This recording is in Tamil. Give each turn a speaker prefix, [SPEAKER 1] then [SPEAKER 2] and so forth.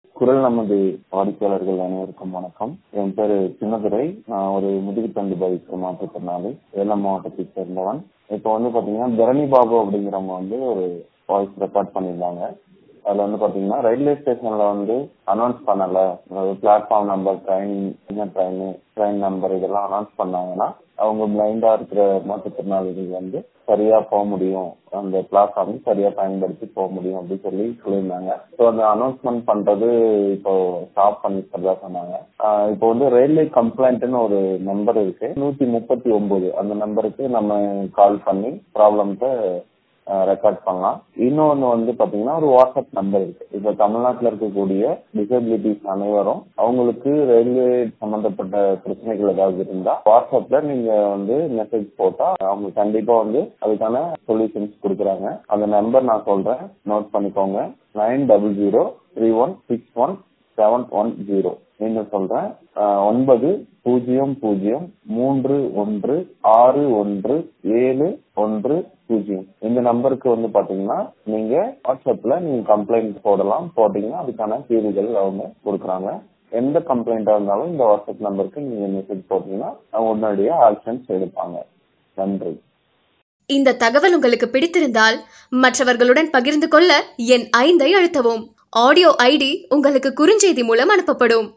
[SPEAKER 1] குரல் நமது வாடிக்கையாளர்கள் அனைவருக்கும் வணக்கம் என் பேரு சின்னதுரை நான் ஒரு முதுகுத்தண்டு பாதிப்பு மாற்றுத்திறனாளி சேலம் மாவட்டத்தை சேர்ந்தவன் இப்போ வந்து பாத்தீங்கன்னா தரணி பாபு அப்படிங்கிறவங்க வந்து ஒரு வாய்ஸ் ரெக்கார்ட் பண்ணியிருந்தாங்க அதுல வந்து பாத்தீங்கன்னா ரயில்வே ஸ்டேஷன்ல வந்து அனௌன்ஸ் பண்ணல பிளாட்ஃபார்ம் நம்பர் ட்ரெயின் என்ன ட்ரெயின் ட்ரெயின் நம்பர் இதெல்லாம் அனௌன்ஸ் பண்ணாங்கன்னா அவங்க பிளைண்டா இருக்கிற மாற்றுத்திறனாளிகள் வந்து சரியா போக முடியும் அந்த பிளாட்ஃபார்ம் சரியா பயன்படுத்தி போக முடியும் அப்படின்னு சொல்லி சொல்லியிருந்தாங்க ஸோ அந்த அனௌன்ஸ்மெண்ட் பண்றது இப்போ ஸ்டாப் பண்ணிக்கிறதா சொன்னாங்க ஆஹ் இப்போ வந்து ரயில்வே கம்ப்ளைண்ட்னு ஒரு நம்பர் இருக்கு நூத்தி முப்பத்தி ஒன்பது அந்த நம்பருக்கு நம்ம கால் பண்ணி ப்ராப்ளம்ஸை ரெக்கார்ட் பண்ணலாம் இன்னொன்னு வந்து பாத்தீங்கன்னா ஒரு வாட்ஸ்அப் நம்பர் இருக்கு இப்ப தமிழ்நாட்டுல இருக்கக்கூடிய டிசபிலிட்டிஸ் அனைவரும் அவங்களுக்கு ரயில்வே சம்பந்தப்பட்ட பிரச்சனைகள் ஏதாவது இருந்தா வாட்ஸ்அப்ல நீங்க வந்து மெசேஜ் போட்டா அவங்க கண்டிப்பா வந்து அதுக்கான சொல்யூஷன்ஸ் கொடுக்குறாங்க அந்த நம்பர் நான் சொல்றேன் நோட் பண்ணிக்கோங்க nine double zero three one six one seven one zero மீண்டும் சொல்றேன் ஒன்பது பூஜ்ஜியம் பூஜ்ஜியம் மூன்று ஒன்று ஆறு ஒன்று ஏழு ஒன்று பூஜ்ஜியம் இந்த நம்பருக்கு வந்து பாத்தீங்கன்னா நீங்க வாட்ஸ்அப்ல நீங்க கம்ப்ளைண்ட் போடலாம் போட்டீங்கன்னா அதுக்கான தீர்வுகள் அவங்க கொடுக்குறாங்க எந்த கம்ப்ளைண்டா இருந்தாலும் இந்த வாட்ஸ்அப் நம்பருக்கு நீங்க மெசேஜ் போட்டீங்கன்னா அவங்க உடனடியா ஆக்ஷன்ஸ் எடுப்பாங்க நன்றி
[SPEAKER 2] இந்த தகவல் உங்களுக்கு பிடித்திருந்தால் மற்றவர்களுடன் பகிர்ந்து கொள்ள என் ஐந்தை அழுத்தவும் ஆடியோ ஐடி உங்களுக்கு குறுஞ்செய்தி மூலம் அனுப்பப்படும்